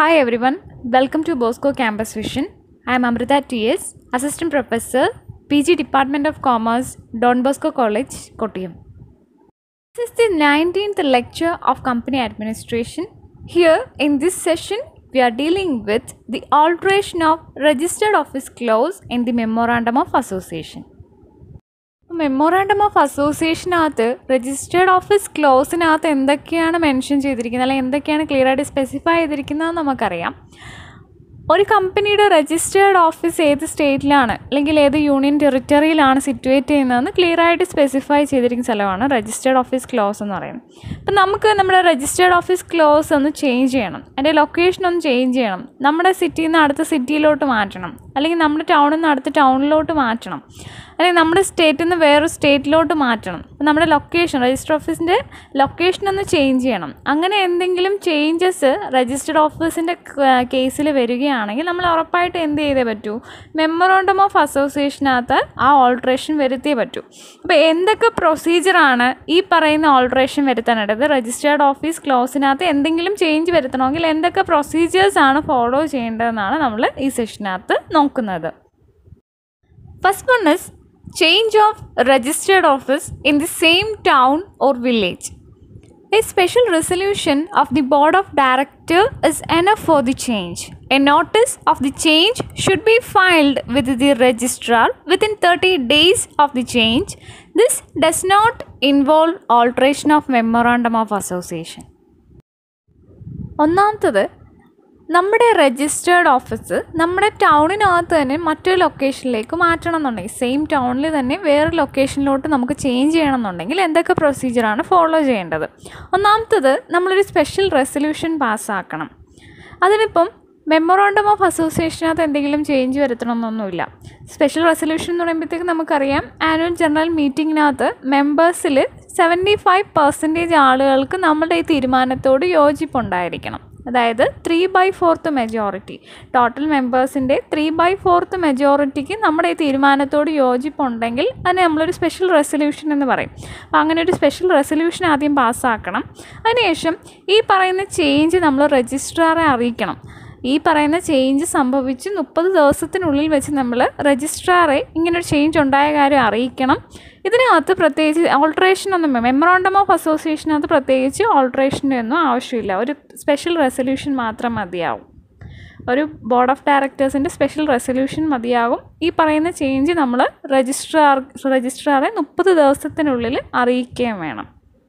Hi everyone, welcome to Bosco Campus Vision. I am Amrita TS, Assistant Professor, PG Department of Commerce, Don Bosco College, Kottayam. This is the 19th lecture of Company Administration. Here in this session, we are dealing with the alteration of registered office clause in the Memorandum of Association. Memorandum of അസോസിയേഷനകത്ത് registered office ക്ലോസിനകത്ത് എന്തൊക്കെയാണ് mention ചെയ്തിരിക്കുന്നത് അല്ലെങ്കിൽ എന്തൊക്കെയാണ് clear ആയിട്ട് specify ചെയ്തിരിക്കുന്നതെന്ന് നമുക്കറിയാം ഒരു കമ്പനിയുടെ രജിസ്റ്റേർഡ് ഓഫീസ് ഏത് സ്റ്റേറ്റിലാണ് അല്ലെങ്കിൽ ഏത് യൂണിയൻ ടെറിറ്ററിയിലാണ് സിറ്റുവേറ്റ് ചെയ്യുന്നതെന്ന് ക്ലിയർ ആയിട്ട് സ്പെസിഫൈ ചെയ്തിരിക്കുന്ന സ്ഥലമാണ് രജിസ്റ്റേർഡ് ഓഫീസ് ക്ലോസ് എന്ന് പറയുന്നത് അപ്പം നമുക്ക് നമ്മുടെ രജിസ്റ്റേർഡ് ഓഫീസ് ക്ലോസ് ഒന്ന് ചേഞ്ച് ചെയ്യണം അതിൻ്റെ ലൊക്കേഷൻ ഒന്ന് ചേഞ്ച് ചെയ്യണം നമ്മുടെ സിറ്റിയിൽ നിന്ന് അടുത്ത സിറ്റിയിലോട്ട് മാറ്റണം അല്ലെങ്കിൽ നമ്മുടെ ടൗണിൽ നിന്ന് അടുത്ത ടൗണിലോട്ട് മാറ്റണം അല്ലെങ്കിൽ നമ്മുടെ സ്റ്റേറ്റിൽ നിന്ന് വേറൊരു സ്റ്റേറ്റിലോട്ട് മാറ്റണം അപ്പം നമ്മുടെ ലൊക്കേഷൻ രജിസ്റ്റർ ഓഫീസിൻ്റെ ലൊക്കേഷൻ ഒന്ന് ചേഞ്ച് ചെയ്യണം അങ്ങനെ എന്തെങ്കിലും ചേഞ്ചസ് രജിസ്റ്റർഡ് ഓഫീസിൻ്റെ കേസിൽ വരികയാണെങ്കിൽ നമ്മൾ ഉറപ്പായിട്ട് എന്ത് ചെയ്തേ പറ്റൂ മെമ്മറോണ്ടം ഓഫ് അസോസിയേഷനകത്ത് ആ ഓൾട്രേഷൻ വരുത്തിയേ പറ്റൂ അപ്പോൾ എന്തൊക്കെ പ്രൊസീജിയറാണ് ഈ പറയുന്ന ഓൾട്രേഷൻ വരുത്താനായിട്ട് രജിസ്റ്റേർഡ് ഓഫീസ് ക്ലോസിനകത്ത് എന്തെങ്കിലും ചേഞ്ച് വരുത്തണമെങ്കിൽ എന്തൊക്കെ പ്രൊസീജിയേഴ്സാണ് ഫോളോ ചെയ്യേണ്ടതെന്നാണ് നമ്മൾ ഈ സെഷനകത്ത് നോക്കുന്നത് first one is change of registered office in the same town or village. A special resolution of the board of director is enough for the change. A notice of the change should be filed with the registrar within 30 days of the change. This does not involve alteration of memorandum of association. ഒന്നാമത്തത് നമ്മുടെ registered office നമ്മുടെ ടൗണിനകത്ത് തന്നെ മറ്റൊരു ലൊക്കേഷനിലേക്ക് മാറ്റണം എന്നുണ്ടെങ്കിൽ same ടൗണിൽ തന്നെ വേറെ ലൊക്കേഷനിലോട്ട് നമുക്ക് ചേഞ്ച് ചെയ്യണം എന്നുണ്ടെങ്കിൽ എന്തൊക്കെ പ്രൊസീജിയറാണ് ഫോളോ ചെയ്യേണ്ടത് ഒന്നാമത്തത് നമ്മളൊരു സ്പെഷ്യൽ റെസൊല്യൂഷൻ പാസ്സാക്കണം അതിനിപ്പം മെമ്മോറാണ്ടം ഓഫ് അസോസിയേഷനകത്ത് എന്തെങ്കിലും ചേഞ്ച് വരുത്തണമെന്നൊന്നുമില്ല സ്പെഷ്യൽ റെസൊല്യൂഷൻ എന്ന് പറയുമ്പോഴത്തേക്ക് നമുക്കറിയാം ആനുവൽ ജനറൽ മീറ്റിങ്ങിനകത്ത് മെമ്പേഴ്സിൽ സെവൻറ്റി ഫൈവ് പെർസെൻറ്റേജ് ആളുകൾക്ക് നമ്മുടെ ഈ തീരുമാനത്തോട് യോജിപ്പുണ്ടായിരിക്കണം അതായത് three by fourth majority total മെമ്പേഴ്സിൻ്റെ ത്രീ ബൈ ഫോർത്ത് മെജോറിറ്റിക്ക് നമ്മുടെ ഈ തീരുമാനത്തോട് യോജിപ്പുണ്ടെങ്കിൽ അതിനെ നമ്മളൊരു സ്പെഷ്യൽ റെസൊല്യൂഷൻ എന്ന് പറയും അപ്പോൾ അങ്ങനെ ഒരു സ്പെഷ്യൽ റെസൊല്യൂഷൻ ആദ്യം പാസ്സാക്കണം അതിനുശേഷം ഈ പറയുന്ന ചേഞ്ച് നമ്മൾ രജിസ്ട്രാറെ അറിയിക്കണം ഈ പറയുന്ന ചേഞ്ച് സംഭവിച്ച് മുപ്പത് ദിവസത്തിനുള്ളിൽ വെച്ച് നമ്മൾ രജിസ്ട്രാറെ ഇങ്ങനൊരു ചേഞ്ച് ഉണ്ടായ കാര്യം അറിയിക്കണം ഇതിനകത്ത് പ്രത്യേകിച്ച് ഓൾട്രേഷൻ ഒന്നും മെമ്മറോണ്ടം ഓഫ് അസോസിയേഷനകത്ത് പ്രത്യേകിച്ച് ഓൾട്രേഷൻ്റെ ഒന്നും ആവശ്യമില്ല ഒരു സ്പെഷ്യൽ റെസൊല്യൂഷൻ മാത്രം മതിയാവും ഒരു ബോർഡ് ഓഫ് ഡയറക്ടേഴ്സിൻ്റെ സ്പെഷ്യൽ റെസൊല്യൂഷൻ മതിയാകും ഈ പറയുന്ന ചേഞ്ച് നമ്മൾ രജിസ്ട്രാർ രജിസ്ട്രാറെ മുപ്പത് ദിവസത്തിനുള്ളിൽ അറിയിക്കുകയും വേണം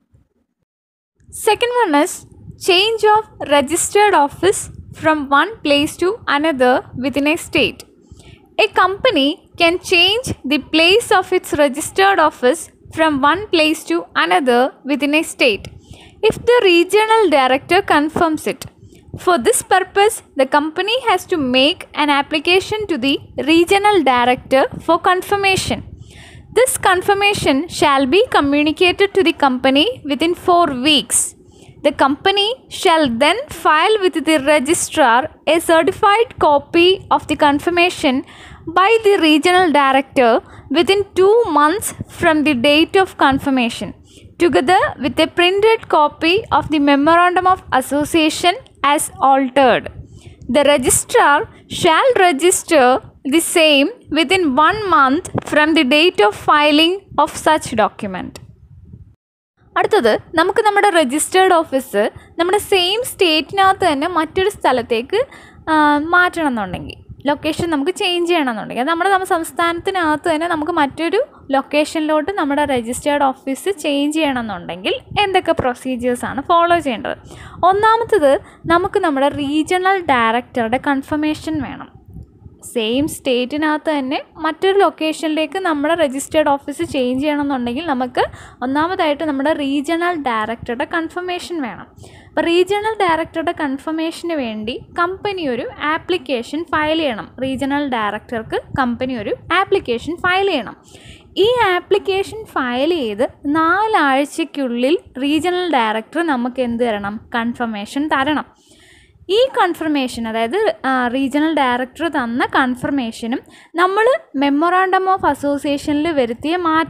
second one is change of registered office from one place to another within a state. A company can change the place of its registered office from one place to another within a state if the regional director confirms it. For this purpose, the company has to make an application to the regional director for confirmation. This confirmation shall be communicated to the company within four weeks. The company shall then file with the registrar a certified copy of the confirmation by the regional director within two months from the date of confirmation, together with a printed copy of the Memorandum of Association as altered. The registrar shall register the same within one month from the date of filing of such document. അടുത്തത് നമുക്ക് നമ്മുടെ registered office നമ്മുടെ same സ്റ്റേറ്റിനകത്ത് തന്നെ മറ്റൊരു സ്ഥലത്തേക്ക് മാറ്റണം എന്നുണ്ടെങ്കിൽ ലൊക്കേഷൻ നമുക്ക് ചേഞ്ച് ചെയ്യണം എന്നുണ്ടെങ്കിൽ അത് നമ്മുടെ നമ്മുടെ സംസ്ഥാനത്തിനകത്ത് തന്നെ നമുക്ക് മറ്റൊരു ലൊക്കേഷനിലോട്ട് നമ്മുടെ രജിസ്റ്റേർഡ് ഓഫീസ് ചേഞ്ച് ചെയ്യണം എന്നുണ്ടെങ്കിൽ എന്തൊക്കെ പ്രൊസീജിയേഴ്സാണ് ഫോളോ ചെയ്യേണ്ടത് ഒന്നാമത്തത് നമുക്ക് നമ്മുടെ റീജിയണൽ ഡയറക്ടറുടെ കൺഫർമേഷൻ വേണം സെയിം സ്റ്റേറ്റിനകത്ത് തന്നെ മറ്റൊരു ലൊക്കേഷനിലേക്ക് നമ്മുടെ രജിസ്റ്റേർഡ് ഓഫീസ് ചേഞ്ച് ചെയ്യണമെന്നുണ്ടെങ്കിൽ നമുക്ക് ഒന്നാമതായിട്ട് നമ്മുടെ റീജിയണൽ ഡയറക്ടറുടെ കൺഫർമേഷൻ വേണം അപ്പോൾ റീജിയണൽ ഡയറക്ടറുടെ കൺഫർമേഷന് വേണ്ടി കമ്പനി ഒരു ആപ്ലിക്കേഷൻ ഫയൽ ചെയ്യണം റീജിയണൽ ഡയറക്ടർക്ക് കമ്പനി ഒരു ആപ്ലിക്കേഷൻ ഫയൽ ചെയ്യണം ഈ ആപ്ലിക്കേഷൻ ഫയൽ ചെയ്ത് നാലാഴ്ചയ്ക്കുള്ളിൽ റീജിയണൽ ഡയറക്ടർ നമുക്ക് എന്ത് തരണം കൺഫർമേഷൻ തരണം ഈ കൺഫർമേഷൻ അതായത് റീജിയണൽ ഡയറക്ടർ തന്ന കൺഫർമേഷനും നമ്മൾ മെമ്മോറാണ്ടം ഓഫ് അസോസിയേഷനിൽ വരുത്തിയ മാറ്റം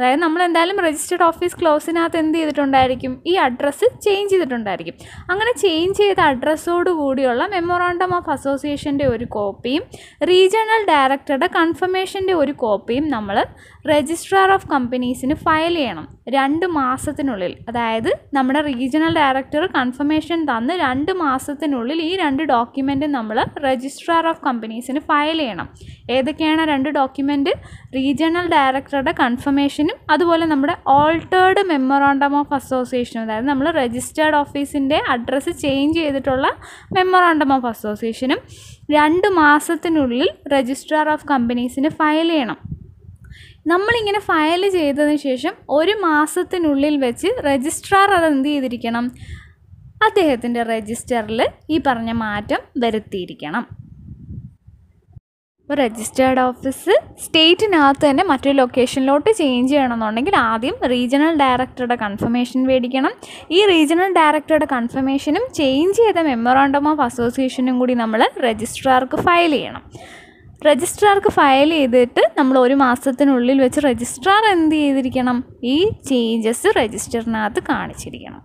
അതായത് നമ്മൾ എന്തായാലും രജിസ്റ്റേർഡ് ഓഫീസ് ക്ലോസിനകത്ത് എന്ത് ചെയ്തിട്ടുണ്ടായിരിക്കും ഈ അഡ്രസ്സ് ചേഞ്ച് ചെയ്തിട്ടുണ്ടായിരിക്കും അങ്ങനെ ചേഞ്ച് ചെയ്ത അഡ്രസ്സോട് കൂടിയുള്ള മെമ്മോറാണ്ടം ഓഫ് അസോസിയേഷൻ്റെ ഒരു കോപ്പിയും റീജിയണൽ ഡയറക്ടറുടെ കൺഫർമേഷൻ്റെ ഒരു കോപ്പിയും നമ്മൾ രജിസ്ട്രാർ ഓഫ് കമ്പനീസിന് ഫയൽ ചെയ്യണം രണ്ട് മാസത്തിനുള്ളിൽ അതായത് നമ്മുടെ റീജിയണൽ ഡയറക്ടർ കൺഫർമേഷൻ തന്ന് രണ്ട് മാസത്തിനുള്ളിൽ ഈ രണ്ട് ഡോക്യുമെൻറ്റ് നമ്മൾ രജിസ്ട്രാർ ഓഫ് കമ്പനീസിന് ഫയൽ ചെയ്യണം ഏതൊക്കെയാണ് രണ്ട് ഡോക്യുമെൻറ്റ് റീജിയണൽ ഡയറക്ടറുടെ കൺഫർമേഷനും അതുപോലെ നമ്മുടെ ഓൾട്ടേർഡ് മെമ്മോറാണ്ടം ഓഫ് അസോസിയേഷനും അതായത് നമ്മൾ രജിസ്റ്റേർഡ് ഓഫീസിൻ്റെ അഡ്രസ്സ് ചേഞ്ച് ചെയ്തിട്ടുള്ള മെമ്മോറാണ്ടം ഓഫ് അസോസിയേഷനും രണ്ട് മാസത്തിനുള്ളിൽ രജിസ്ട്രാർ ഓഫ് കമ്പനീസിന് ഫയൽ ചെയ്യണം നമ്മളിങ്ങനെ ഫയൽ ചെയ്തതിന് ശേഷം ഒരു മാസത്തിനുള്ളിൽ വെച്ച് രജിസ്ട്രാർ അത് എന്ത് ചെയ്തിരിക്കണം അദ്ദേഹത്തിൻ്റെ രജിസ്റ്ററിൽ ഈ പറഞ്ഞ മാറ്റം വരുത്തിയിരിക്കണം ഇപ്പോൾ രജിസ്റ്റേർഡ് ഓഫീസ് സ്റ്റേറ്റിനകത്ത് തന്നെ മറ്റൊരു ലൊക്കേഷനിലോട്ട് ചേഞ്ച് ചെയ്യണമെന്നുണ്ടെങ്കിൽ ആദ്യം റീജിയണൽ ഡയറക്ടറുടെ കൺഫർമേഷൻ മേടിക്കണം ഈ റീജിയണൽ ഡയറക്ടറുടെ കൺഫർമേഷനും ചേഞ്ച് ചെയ്ത മെമ്മോറാണ്ടം ഓഫ് അസോസിയേഷനും കൂടി നമ്മൾ രജിസ്ട്രാർക്ക് ഫയൽ ചെയ്യണം രജിസ്ട്രാർക്ക് ഫയൽ ചെയ്തിട്ട് നമ്മൾ ഒരു മാസത്തിനുള്ളിൽ വെച്ച് രജിസ്ട്രാർ എന്ത് ചെയ്തിരിക്കണം ഈ ചേഞ്ചസ് രജിസ്റ്ററിനകത്ത് കാണിച്ചിരിക്കണം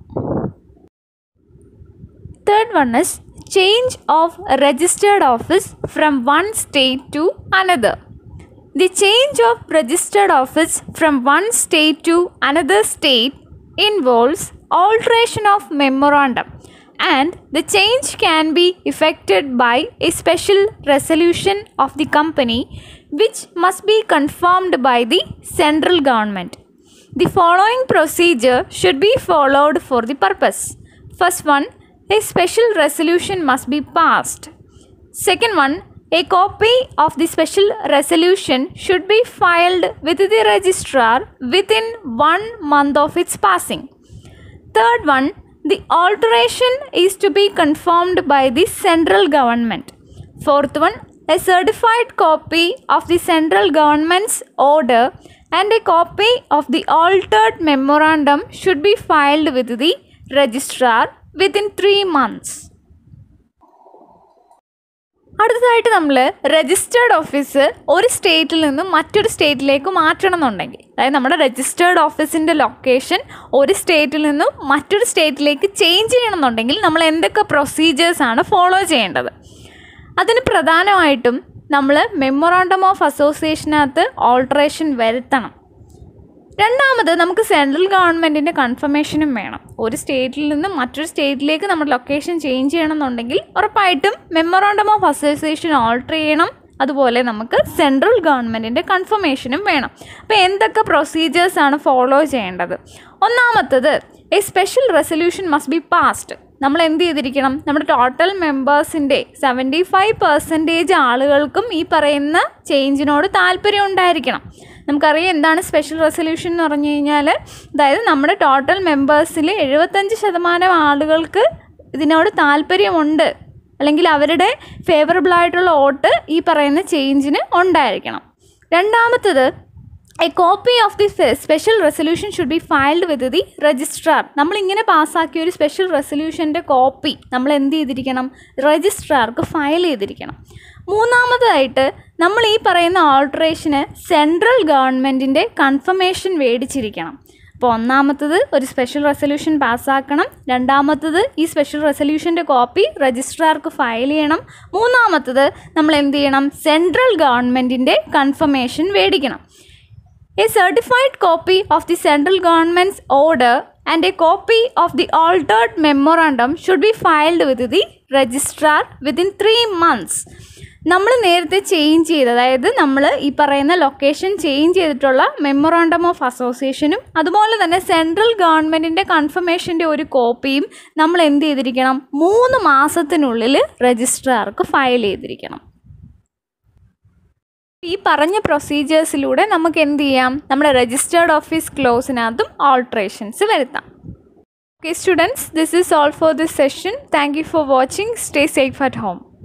third one is change of registered office from one state to another the change of registered office from one state to another state involves alteration of memorandum and the change can be effected by a special resolution of the company which must be confirmed by the central government. The following procedure should be followed for the purpose. First one, a special resolution must be passed. Second one, a copy of the special resolution should be filed with the registrar within one month of its passing. Third one, the alteration is to be confirmed by the central government. Fourth one, a certified copy of the central government's order and a copy of the altered memorandum should be filed with the registrar within three months. അടുത്തതായിട്ട് നമ്മൾ registered office ഒരു സ്റ്റേറ്റിൽ നിന്ന് മറ്റൊരു സ്റ്റേറ്റിലേക്ക് മാറ്റണം എന്നുണ്ടെങ്കിൽ അതായത് നമ്മുടെ രജിസ്റ്റേർഡ് ഓഫീസിൻ്റെ ലൊക്കേഷൻ ഒരു സ്റ്റേറ്റിൽ നിന്നും മറ്റൊരു സ്റ്റേറ്റിലേക്ക് ചേഞ്ച് ചെയ്യണമെന്നുണ്ടെങ്കിൽ നമ്മൾ എന്തൊക്കെ പ്രൊസീജിയേഴ്സാണ് ഫോളോ ചെയ്യേണ്ടത് അതിന് പ്രധാനമായിട്ടും നമ്മൾ മെമ്മോറാണ്ടം ഓഫ് അസോസിയേഷനകത്ത് ഓൾട്രേഷൻ വരുത്തണം രണ്ടാമത് നമുക്ക് സെൻട്രൽ ഗവൺമെൻറ്റിൻ്റെ കൺഫർമേഷനും വേണം ഒരു സ്റ്റേറ്റിൽ നിന്ന് മറ്റൊരു സ്റ്റേറ്റിലേക്ക് നമ്മുടെ ലൊക്കേഷൻ ചേഞ്ച് ചെയ്യണമെന്നുണ്ടെങ്കിൽ ഉറപ്പായിട്ടും മെമ്മോറാണ്ടം ഓഫ് അസോസിയേഷൻ ഓൾട്ടർ ചെയ്യണം അതുപോലെ നമുക്ക് സെൻട്രൽ ഗവൺമെൻറ്റിൻ്റെ കൺഫർമേഷനും വേണം അപ്പോൾ എന്തൊക്കെ പ്രൊസീജിയേഴ്സ് ആണ് ഫോളോ ചെയ്യേണ്ടത് ഒന്നാമത്തത് a special resolution must be passed നമ്മൾ എന്ത് ചെയ്തിരിക്കണം നമ്മുടെ ടോട്ടൽ മെമ്പേഴ്സിൻ്റെ സെവൻറ്റി ഫൈവ് പെർസെൻറ്റേജ് ആളുകൾക്കും ഈ പറയുന്ന ചേഞ്ചിനോട് താല്പര്യം ഉണ്ടായിരിക്കണം നമുക്കറിയാം എന്താണ് സ്പെഷ്യൽ റെസൊല്യൂഷൻ എന്ന് പറഞ്ഞു കഴിഞ്ഞാൽ അതായത് നമ്മുടെ ടോട്ടൽ മെമ്പേഴ്സിൽ എഴുപത്തഞ്ച് ശതമാനം ആളുകൾക്ക് ഇതിനോട് താല്പര്യമുണ്ട് അല്ലെങ്കിൽ അവരുടെ ഫേവറബിൾ ആയിട്ടുള്ള വോട്ട് ഈ പറയുന്ന ചേഞ്ചിന് ഉണ്ടായിരിക്കണം രണ്ടാമത്തത് a copy of the special resolution should be filed with the registrar നമ്മളിങ്ങനെ പാസ്സാക്കിയ ഒരു സ്പെഷ്യൽ റെസൊല്യൂഷൻ്റെ കോപ്പി നമ്മൾ എന്ത് ചെയ്തിരിക്കണം രജിസ്ട്രാർക്ക് ഫയൽ ചെയ്തിരിക്കണം മൂന്നാമതായിട്ട് നമ്മൾ ഈ പറയുന്ന ഓൾട്രേഷന് സെൻട്രൽ ഗവൺമെൻറ്റിൻ്റെ കൺഫർമേഷൻ മേടിച്ചിരിക്കണം അപ്പോൾ ഒന്നാമത്തത് ഒരു സ്പെഷ്യൽ റെസൊല്യൂഷൻ പാസ്സാക്കണം രണ്ടാമത്തത് ഈ സ്പെഷ്യൽ റെസൊല്യൂഷൻ്റെ കോപ്പി രജിസ്ട്രാർക്ക് ഫയൽ ചെയ്യണം മൂന്നാമത്തത് നമ്മൾ എന്ത് ചെയ്യണം സെൻട്രൽ ഗവൺമെൻറ്റിൻ്റെ കൺഫർമേഷൻ മേടിക്കണം A certified copy of the central government's order and a copy of the altered memorandum should be filed with the registrar within three months. നമ്മൾ നേരത്തെ ചേഞ്ച് ചെയ്ത് അതായത് നമ്മൾ ഈ പറയുന്ന ലൊക്കേഷൻ ചേഞ്ച് ചെയ്തിട്ടുള്ള മെമ്മോറാണ്ടം ഓഫ് അസോസിയേഷനും അതുപോലെ തന്നെ സെൻട്രൽ ഗവൺമെൻറ്റിൻ്റെ കൺഫർമേഷൻ്റെ ഒരു കോപ്പിയും നമ്മൾ എന്ത് ചെയ്തിരിക്കണം മൂന്ന് മാസത്തിനുള്ളിൽ രജിസ്ട്രാർക്ക് ഫയൽ ചെയ്തിരിക്കണം ഈ പറഞ്ഞ പ്രൊസീജിയേഴ്സിലൂടെ നമുക്ക് എന്ത് ചെയ്യാം നമ്മുടെ രജിസ്റ്റേർഡ് ഓഫീസ് ക്ലോസിനകത്തും ഓൾട്രേഷൻസ് വരുത്താം okay students this is all for this session thank you for watching stay safe at home